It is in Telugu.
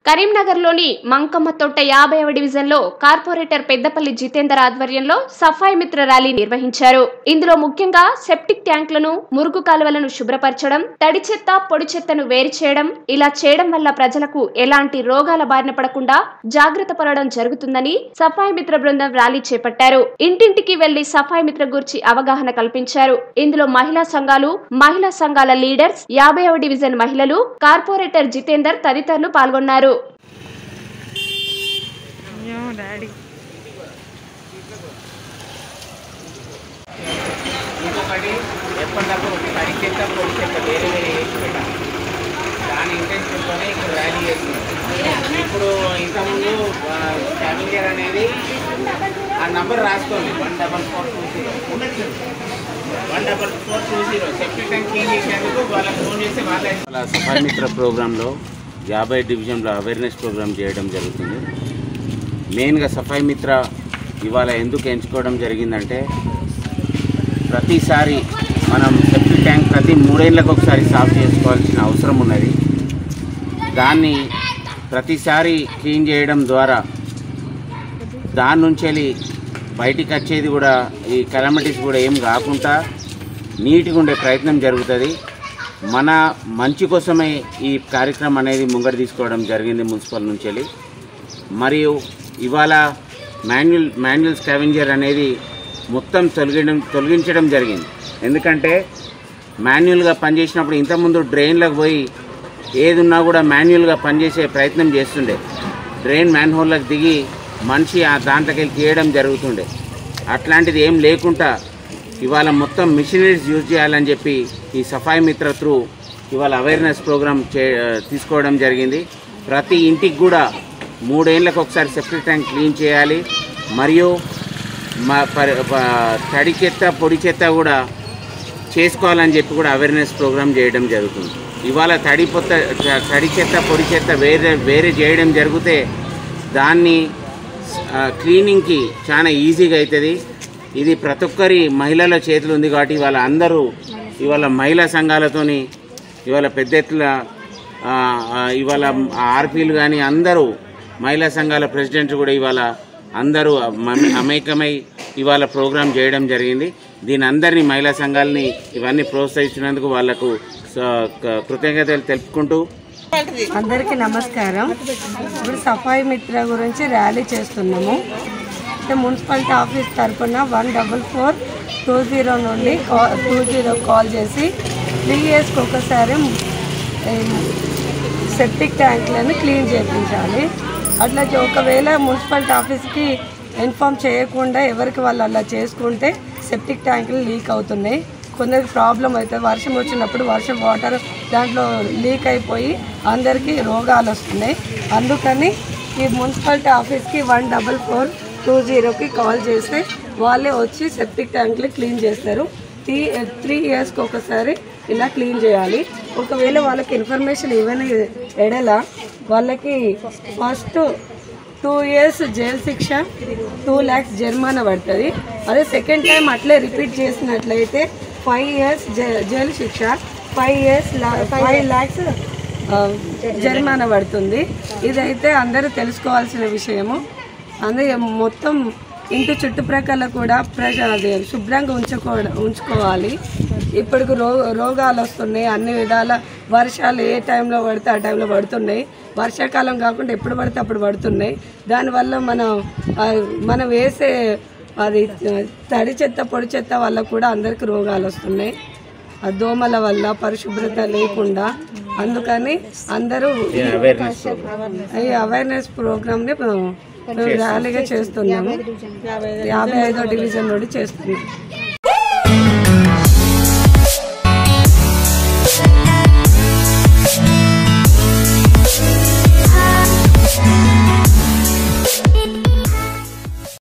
కరీంనగర్లోని మంకమ్మ తోట యాభైవ డివిజన్లో కార్పొరేటర్ పెద్దపల్లి జితేందర్ ఆధ్వర్యంలో సఫాయి మిత్ర ర్యాలీ నిర్వహించారు ఇందులో ముఖ్యంగా సెప్టిక్ ట్యాంకులను మురుగు కాలువలను శుభ్రపరచడం తడి చెత్త పొడి చెత్తను వేరు చేయడం ఇలా చేయడం వల్ల ప్రజలకు ఎలాంటి రోగాల బారిన పడకుండా జాగ్రత్త పడడం జరుగుతుందని సఫాయి మిత్ర బృందం ర్యాలీ చేపట్టారు ఇంటింటికి వెళ్లి సఫాయి మిత్ర గురించి అవగాహన కల్పించారు ఇందులో మహిళా సంఘాలు మహిళా సంఘాల లీడర్స్ యాభైవ డివిజన్ మహిళలు కార్పొరేటర్ జితేందర్ తదితరులు పాల్గొన్నారు అయ్యో డాడీ ఇంకొకటి ఎప్పటికప్పుడు తడి చెత్త పొడి చెత్త వేరే వేరే వేసి పెట్టాలి దాని ఇంటెన్షన్తోనే ఇక్కడ ర్యాలీ చేస్తుంది ఇప్పుడు ఇంతకుముందు స్కావెంజర్ అనేది ఆ నంబర్ రాసుకోండి one double four two zero one double four two zero septic tank clean చేసేందుకు వాళ్ళకి ఫోన్ చేసి వాళ్ళ వాళ్ళ సఫాయి మిత్ర ప్రోగ్రాంలో యాభై డివిజన్లో అవేర్నెస్ ప్రోగ్రామ్ చేయడం జరుగుతుంది మెయిన్గా సఫాయి మిత్ర ఇవాళ ఎందుకు ఎంచుకోవడం జరిగిందంటే ప్రతిసారి మనం సెప్టిక్ ట్యాంక్ ప్రతి మూడేళ్ళకు ఒకసారి సాఫ్ చేసుకోవాల్సిన అవసరం ఉన్నది దాన్ని ప్రతిసారి క్లీన్ చేయడం ద్వారా దాని నుంచి వెళ్ళి బయటికి వచ్చేది కూడా ఈ కెలమిటీస్ కూడా ఏం కాకుండా నీట్గా ఉండే ప్రయత్నం జరుగుతుంది మన మంచి కోసమే ఈ కార్యక్రమం అనేది ముంగడు తీసుకోవడం జరిగింది మున్సిపల్ నుంచి వెళ్ళి మరియు ఇవాళ మాన్యువల్ మాన్యువల్ స్కావెంజర్ అనేది మొత్తం తొలగించడం తొలగించడం జరిగింది ఎందుకంటే మాన్యువల్గా పనిచేసినప్పుడు ఇంతకుముందు డ్రైన్లకు పోయి ఏది ఉన్నా కూడా మాన్యువల్గా పనిచేసే ప్రయత్నం చేస్తుండే డ్రైన్ మ్యాన్ హోల్లకు దిగి మనిషి ఆ దాంట్లోకి వెళ్ళి తీయడం జరుగుతుండే అట్లాంటిది ఏం లేకుండా ఇవాళ మొత్తం మిషనరీస్ యూజ్ చేయాలని చెప్పి ఈ సఫాయి మిత్ర త్రూ ఇవాళ అవేర్నెస్ ప్రోగ్రామ్ చే తీసుకోవడం జరిగింది ప్రతి ఇంటికి కూడా మూడేళ్ళకి ఒకసారి సెప్టిక్ ట్యాంక్ క్లీన్ చేయాలి మరియు మా పరి ప- తడి చెత్త పొడి చెత్త కూడా చేసుకోవాలని చెప్పి కూడా అవేర్నెస్ ప్రోగ్రామ్ చేయడం జరుగుతుంది ఇవాళ తడి పొత్త తడి చెత్త పొడి చెత్త వేరే వేరే చేయడం జరిగితే దాన్ని ఆ, క్లీనింగ్కి చాలా ఈజీగా అవుతుంది ఇది ప్రతి ఒక్కరి మహిళల చేతులు ఉంది కాబట్టి ఇవాళ అందరూ ఇవాళ మహిళా సంఘాలతోని ఇవాళ పెద్ద ఎత్తున ఆ, ఆ, ఇవాళ ఆర్పీలు కానీ అందరూ మహిళా సంఘాల ప్రెసిడెంట్ కూడా ఇవాళ అందరూ మమ- అమేకమై ఇవాళ ప్రోగ్రాం చేయడం జరిగింది దీని అందరినీ మహిళా సంఘాలని ఇవన్నీ ప్రోత్సహించినందుకు వాళ్లకు స- క- కృతజ్ఞతలు తెలుపుకుంటూ అందరికీ నమస్కారం ఇప్పుడు సఫాయి మిత్ర గురించి ర్యాలీ చేస్తున్నాము అంటే మున్సిపాలిటీ ఆఫీస్ తరఫున one double four two zero నుండి టూ జీరో కాల్ చేసి త్రీ ఇయర్స్కి ఒకసారి సెప్టిక్ ట్యాంక్లను క్లీన్ చేయించాలి అట్లా చే- ఒకవేళ మున్సిపాలిటీ ఆఫీస్కి ఇన్ఫామ్ చేయకుండా ఎవరికి వాళ్ళు అలా చేసుకుంటే సెప్టిక్ ట్యాంకులు లీక్ అవుతున్నాయి కొందరికి ప్రాబ్లం అవుతుంది వర్షం వచ్చినప్పుడు వర్షం వాటర్ దాంట్లో లీక్ అయిపోయి అందరికీ రోగాలు వస్తున్నాయి అందుకని ఈ మున్సిపాలిటీ ఆఫీస్కి వన్ డబల్ ఫోర్ టూ జీరోకి కాల్ చేస్తే వాళ్ళే వచ్చి సెప్టిక్ ట్యాంకులు క్లీన్ చేస్తారు త్రీ త్రీ ఇయర్స్కి ఒకసారి ఇలా క్లీన్ చేయాలి ఒకవేళ వాళ్ళకి ఇన్ఫర్మేషన్ ఇవ్వని ఎడల వాళ్ళకి ఫస్ట్ టూ ఇయర్స్ జైలు శిక్ష టూ ల్యాక్స్ జరిమానా పడుతుంది అదే సెకండ్ టైం అట్లే రిపీట్ చేసినట్లయితే ఫైవ్ ఇయర్స్ జైలు శిక్ష ఫైవ్ ఇయర్స్ ఫైవ్ ల్యాక్స్ జరిమానా పడుతుంది ఇదైతే అందరూ తెలుసుకోవాల్సిన విషయము అందుకే మొత్తం ఇంటి చుట్టుప్రక్కల కూడా ప్రజ అది శుభ్రంగా ఉంచుకో ఉంచుకోవాలి ఇప్పటికి రో రోగాలు వస్తున్నాయి అన్ని విధాల వర్షాలు ఏ టైంలో పడితే ఆ టైంలో పడుతున్నాయి వర్షాకాలం కాకుండా ఎప్పుడు పడితే అప్పుడు పడుతున్నాయి దానివల్ల మనం ఆ, మనం వేసే అది తడి చెత్త పొడి చెత్త వల్ల కూడా అందరికీ రోగాలు వస్తున్నాయి ఆ దోమల వల్ల పరిశుభ్రత లేకుండా అందుకని అందరూ అవేర్నెస్ ఈ అవేర్నెస్ ప్రోగ్రామ్ని మేము ర్యాలీగా చేస్తున్నాము యాభై ఐదో డివిజన్ నుండి చేస్తున్నాం